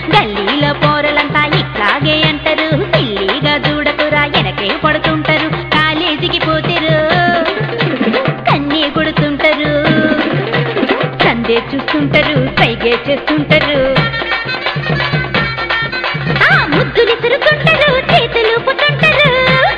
గల్లీలో పోరలంతా ఇట్లాగే అంటారు సిల్లీగా చూడకురా ఎనకే పడుతుంటారు కాలేజీకి పోతారు కన్నీ కొడుతుంటారు సందే చూస్తుంటారు పైగే చేస్తుంటారు ఆ ముద్దులు తిరుగుతుంటారు చేతులు పుట్టుంటారు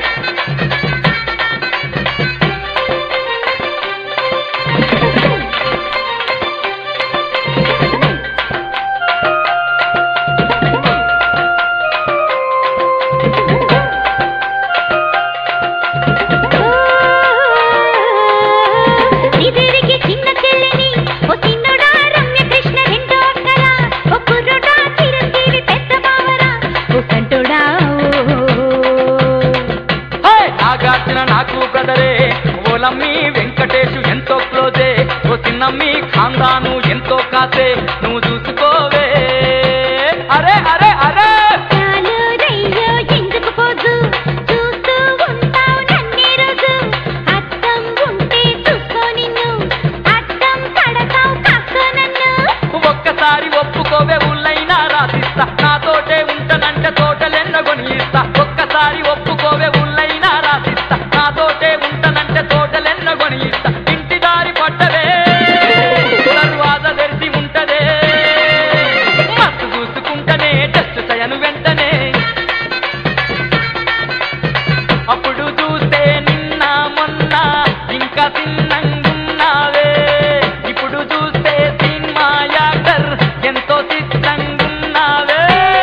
ఇదిరికి చిన్న చెల్లిని ఓ చిన్నడా రమ్య కృష్ణ రెండో అక్కల ఓ కుర్రుడా చిరంజీవి పెద్ద బావరా ఓ సంటుడా హే! నాగార్జున నాకు బ్రదరే ఓలమ్మి వెంకటేషు ఎంతో క్లోజే ఓ చిన్నమ్మి ఖాందాను ఎంతో కాసే నువ్వు చూసుకోవే అరే అరే అరే చాలు రయ్యో ఎందుకు పోదు చూస్తూ ఉంటావు నన్నే రోజు అద్దం ఉంటే చూసుకో నిన్ను అద్దం కడతావు కాస్కో నన్ను ఒక్కసారి ఒప్పుకోవే ఉల్లైనా రాసిస్తా నాతోటే ఉంటనంటే తోటలెన్నగొని ఇస్తా ఒక్కసారి ఒప్పుకోవే ఉల్లైనా రాసిస్తా నాతోటే ఉంటనంటే తోటలెన్నగొని ఇస్తా ఇంటి దారి పట్టవే దర్వాజ తెరిచి ఉంటదే మస్తు చూసుకుంటనే టచ్ చేయను వెంటనే అప్పుడు చూస్తే నిన్న మొన్న ఇంకా తిన్నంగున్నావే ఇప్పుడు చూస్తే సినిమా యాక్టర్ ఎంతో సిద్ధంగున్నావే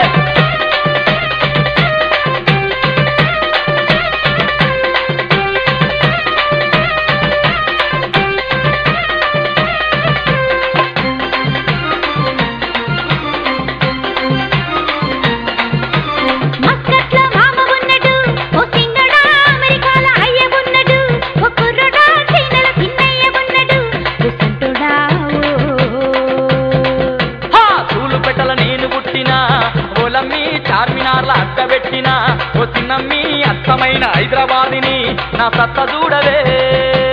మస్కట్లో మామ ఉన్నడు ఓ చిన్నడా అమెరికాల అయ్య ఉన్నడు ఓ కుర్రడా చైనల చిన్నయ్య ఉన్నడు ఓ సంటుడా హా పూలు పెట్టల నేను పుట్టినా ఓలమ్మి చార్మినార్ల అడ్డబెట్టినా ఓ చిన్నమ్మి అత్తమైన హైదరాబాదిని నా సత్త చూడవే